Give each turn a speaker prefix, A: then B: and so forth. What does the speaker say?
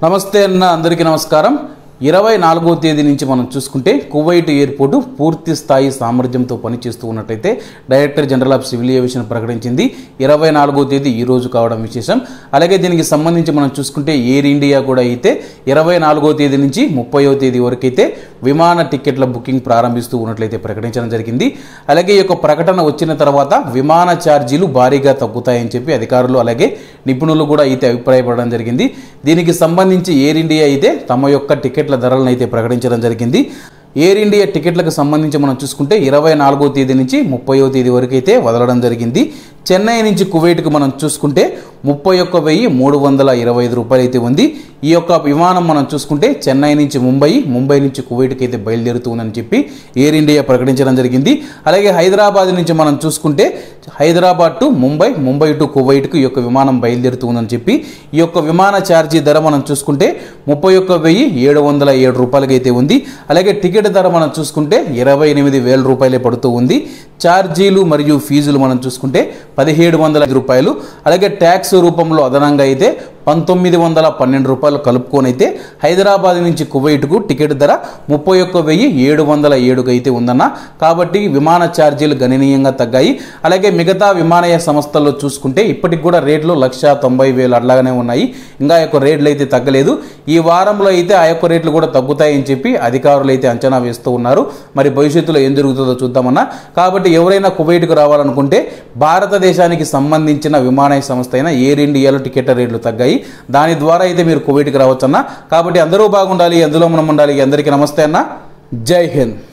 A: నమస్తే అన్న అందరికీ నమస్కారం ఇరవై నాలుగో తేదీ నుంచి మనం చూసుకుంటే కువైట్ ఎయిర్పోర్టు పూర్తి స్థాయి సామర్థ్యంతో పనిచేస్తూ ఉన్నట్టయితే director general of civil aviation ప్రకటించింది ఇరవై నాలుగో తేదీ ఈ రోజు కావడం విశేషం అలాగే దీనికి సంబంధించి మనం చూసుకుంటే ఎయిర్ ఇండియా కూడా అయితే ఇరవై నాలుగో తేదీ నుంచి ముప్పయో తేదీ వరకు అయితే విమాన టికెట్ల బుకింగ్ ప్రారంభిస్తూ ఉన్నట్లయితే ప్రకటించడం జరిగింది అలాగే ఈ యొక్క ప్రకటన వచ్చిన తర్వాత విమాన ఛార్జీలు భారీగా తగ్గుతాయని చెప్పి అధికారులు అలాగే నిపుణులు కూడా అయితే అభిప్రాయపడడం జరిగింది దీనికి సంబంధించి ఎయిర్ ఇండియా అయితే తమ యొక్క టికెట్ల ధరలను అయితే ప్రకటించడం జరిగింది ఎయిర్ ఇండియా టికెట్లకు సంబంధించి మనం చూసుకుంటే ఇరవై నాలుగో తేదీ నుంచి ముప్పయో తేదీ వరకు అయితే వదలడం జరిగింది చెన్నై నుంచి కువైట్కు మనం చూసుకుంటే ముప్పై ఒక్క వెయ్యి మూడు వందల ఇరవై ఐదు రూపాయలు అయితే ఉంది ఈ యొక్క విమానం మనం చూసుకుంటే చెన్నై నుంచి ముంబై ముంబై నుంచి కువైట్కి అయితే బయలుదేరుతుందని చెప్పి ఎయిర్ ఇండియా ప్రకటించడం జరిగింది అలాగే హైదరాబాద్ నుంచి మనం చూసుకుంటే హైదరాబాద్ టు ముంబై ముంబై టు కువైట్కు ఈ యొక్క విమానం బయలుదేరుతుందని చెప్పి ఈ యొక్క విమాన ఛార్జీ ధర మనం చూసుకుంటే ముప్పై ఒక్క వెయ్యి ఏడు వందల ఏడు రూపాయలకి అయితే ఉంది అలాగే టికెట్ ధర మనం చూసుకుంటే ఇరవై ఎనిమిది వేల రూపాయలే పడుతూ ఉంది ఛార్జీలు మరియు ఫీజులు మనం చూసుకుంటే పదిహేడు వందల ఐదు రూపాయలు అలాగే ట్యాక్స్ రూపంలో అదనంగా అయితే పంతొమ్మిది వందల పన్నెండు రూపాయలు కలుపుకొని అయితే హైదరాబాద్ నుంచి కువైట్కు టికెట్ ధర ముప్పై ఒక్క వెయ్యి ఏడు వందల ఏడుకు అయితే ఉందన్న కాబట్టి విమాన ఛార్జీలు గణనీయంగా తగ్గాయి అలాగే మిగతా విమానయాన సంస్థల్లో చూసుకుంటే ఇప్పటికి కూడా రేట్లు లక్ష తొంభై వేలు అట్లాగానే ఉన్నాయి ఇంకా ఆ యొక్క రేట్లు అయితే తగ్గలేదు ఈ వారంలో అయితే ఆ యొక్క రేట్లు కూడా తగ్గుతాయని చెప్పి అధికారులు అయితే అంచనా వేస్తూ ఉన్నారు మరి భవిష్యత్తులో ఏం జరుగుతుందో చూద్దామన్నా కాబట్టి ఎవరైనా కువైట్కు రావాలనుకుంటే భారతదేశానికి సంబంధించిన విమానయాన సంస్థ అయిన ఎయిర్ ఇండియాలో టికెట్ రేట్లు తగ్గాయి దాని ద్వారా అయితే మీరు కువైట్కి రావచ్చన్నా కాబట్టి అందరూ బాగుండాలి అందులో మనం ఉండాలి అందరికీ నమస్తే అన్న జై హింద్